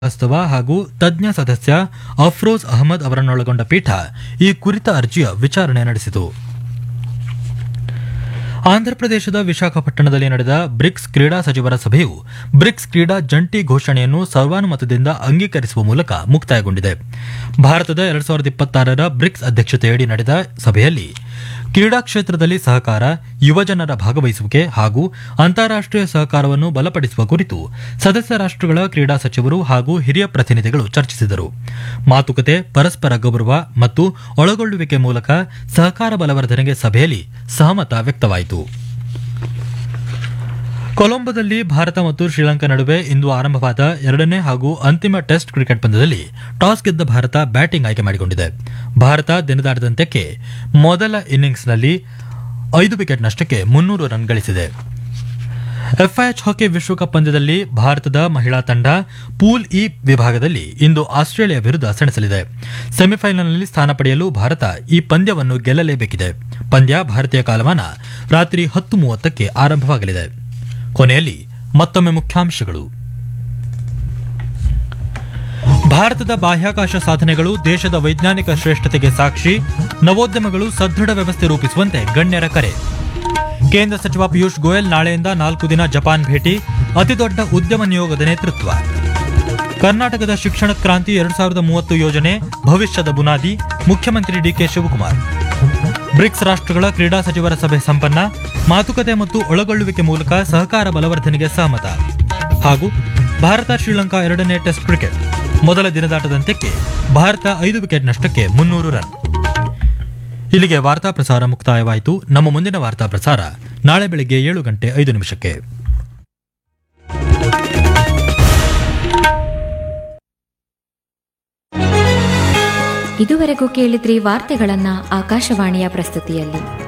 ವಾಸ್ತವ ಹಾಗೂ ತಜ್ಞ ಸದಸ್ಯ ಅಫ್ರೋಜ್ ಅಹಮದ್ ಅವರನ್ನೊಳಗೊಂಡ ಪೀಠ ಈ ಕುರಿತ ಅರ್ಜಿಯ ವಿಚಾರಣೆ ನಡೆಸಿತು ಆಂಧ್ರಪ್ರದೇಶದ ವಿಶಾಖಪಟ್ಟಣದಲ್ಲಿ ನಡೆದ ಬ್ರಿಕ್ಸ್ ಕ್ರೀಡಾ ಸಚಿವರ ಸಭೆಯು ಬ್ರಿಕ್ಸ್ ಕ್ರೀಡಾ ಜಂಟಿ ಘೋಷಣೆಯನ್ನು ಸರ್ವಾನುಮತದಿಂದ ಅಂಗೀಕರಿಸುವ ಮೂಲಕ ಮುಕ್ತಾಯಗೊಂಡಿದೆ ಭಾರತದ ಎರಡ್ ಸಾವಿರದ ಇಪ್ಪತ್ತಾರರ ಬ್ರಿಕ್ಸ್ ಅಧ್ಯಕ್ಷತೆಯಡಿ ನಡೆದ ಸಭೆಯಲ್ಲಿ ಕ್ರೀಡಾ ಕ್ಷೇತ್ರದಲ್ಲಿ ಸಹಕಾರ ಯುವಜನರ ಭಾಗವಹಿಸುವಿಕೆ ಹಾಗೂ ಅಂತಾರಾಷ್ಟೀಯ ಸಹಕಾರವನ್ನು ಬಲಪಡಿಸುವ ಕುರಿತು ಸದಸ್ಯ ರಾಷ್ಟ್ರಗಳ ಕ್ರೀಡಾ ಸಚಿವರು ಹಾಗೂ ಹಿರಿಯ ಪ್ರತಿನಿಧಿಗಳು ಚರ್ಚಿಸಿದರು ಮಾತುಕತೆ ಪರಸ್ಪರ ಗೌರವ ಮತ್ತು ಒಳಗೊಳ್ಳುವಿಕೆ ಮೂಲಕ ಸಹಕಾರ ಬಲವರ್ಧನೆಗೆ ಸಭೆಯಲ್ಲಿ ಸಹಮತ ವ್ಯಕ್ತವಾಯಿತು ಕೊಲಂಬೋದಲ್ಲಿ ಭಾರತ ಮತ್ತು ಶ್ರೀಲಂಕಾ ನಡುವೆ ಇಂದು ಆರಂಭವಾದ ಎರಡನೇ ಹಾಗೂ ಅಂತಿಮ ಟೆಸ್ಟ್ ಕ್ರಿಕೆಟ್ ಪಂದ್ಯದಲ್ಲಿ ಟಾಸ್ ಗೆದ್ದ ಭಾರತ ಬ್ಯಾಟಿಂಗ್ ಆಯ್ಕೆ ಮಾಡಿಕೊಂಡಿದೆ ಭಾರತ ದಿನದಾಟದಂತ್ಯಕ್ಕೆ ಮೊದಲ ಇನ್ನಿಂಗ್ಸ್ನಲ್ಲಿ ಐದು ವಿಕೆಟ್ ನಷ್ಟಕ್ಕೆ ಮುನ್ನೂರು ರನ್ ಗಳಿಸಿದೆ ಎಫ್ಐಎಚ್ ಹಾಕಿ ವಿಶ್ವಕಪ್ ಪಂದ್ಯದಲ್ಲಿ ಭಾರತದ ಮಹಿಳಾ ತಂಡ ಪೂಲ್ ಇ ವಿಭಾಗದಲ್ಲಿ ಇಂದು ಆಸ್ಟ್ರೇಲಿಯಾ ವಿರುದ್ಧ ಸೆಣಸಲಿದೆ ಸೆಮಿಫೈನಲ್ನಲ್ಲಿ ಸ್ಥಾನ ಪಡೆಯಲು ಭಾರತ ಈ ಪಂದ್ಯವನ್ನು ಗೆಲ್ಲಲೇಬೇಕಿದೆ ಪಂದ್ಯ ಭಾರತೀಯ ಕಾಲಮಾನ ರಾತ್ರಿ ಹತ್ತು ಮೂವತ್ತಕ್ಕೆ ಆರಂಭವಾಗಲಿದೆ ಕೊನೆಯಲ್ಲಿ ಮತ್ತೊಮ್ಮೆ ಮುಖ್ಯಾಂಶಗಳು ಭಾರತದ ಬಾಹ್ಯಾಕಾಶ ಸಾಧನೆಗಳು ದೇಶದ ವೈಜ್ಞಾನಿಕ ಶ್ರೇಷ್ಠತೆಗೆ ಸಾಕ್ಷಿ ನವೋದ್ಯಮಗಳು ಸದೃಢ ವ್ಯವಸ್ಥೆ ರೂಪಿಸುವಂತೆ ಗಣ್ಯರ ಕರೆ ಕೇಂದ್ರ ಸಚಿವ ಪಿಯೂಷ್ ಗೋಯಲ್ ನಾಳೆಯಿಂದ ನಾಲ್ಕು ದಿನ ಜಪಾನ್ ಭೇಟಿ ಅತಿದೊಡ್ಡ ಉದ್ಯಮ ನಿಯೋಗದ ನೇತೃತ್ವ ಕರ್ನಾಟಕದ ಶಿಕ್ಷಣ ಕ್ರಾಂತಿ ಎರಡ್ ಸಾವಿರದ ಮೂವತ್ತು ಯೋಜನೆ ಭವಿಷ್ಯದ ಬುನಾದಿ ಮುಖ್ಯಮಂತ್ರಿ ಡಿಕೆ ಶಿವಕುಮಾರ್ ಬ್ರಿಕ್ಸ್ ರಾಷ್ಟ್ರಗಳ ಕ್ರೀಡಾ ಸಚಿವರ ಸಭೆ ಸಂಪನ್ನ ಮಾತುಕತೆ ಮತ್ತು ಒಳಗೊಳ್ಳುವಿಕೆ ಮೂಲಕ ಸಹಕಾರ ಬಲವರ್ಧನೆಗೆ ಸಹಮತ ಹಾಗೂ ಭಾರತ ಶ್ರೀಲಂಕಾ ಎರಡನೇ ಟೆಸ್ಟ್ ಕ್ರಿಕೆಟ್ ಮೊದಲ ದಿನದಾಟದಂತ್ಯಕ್ಕೆ ಭಾರತ ಐದು ವಿಕೆಟ್ ನಷ್ಟಕ್ಕೆ ಮುನ್ನೂರು ರನ್ ಇಲ್ಲಿಗೆ ವಾರ್ತಾ ಪ್ರಸಾರ ಮುಕ್ತಾಯವಾಯಿತು ನಮ್ಮ ಮುಂದಿನ ವಾರ್ತಾ ಪ್ರಸಾರ ನಾಳೆ ಬೆಳಿಗ್ಗೆ ಏಳು ಗಂಟೆ ಐದು ನಿಮಿಷಕ್ಕೆ ಇದುವರೆಗೂ ಕೇಳಿದ್ರಿ ವಾರ್ತೆಗಳನ್ನ ಆಕಾಶವಾಣಿಯ ಪ್ರಸ್ತುತಿಯಲ್ಲಿ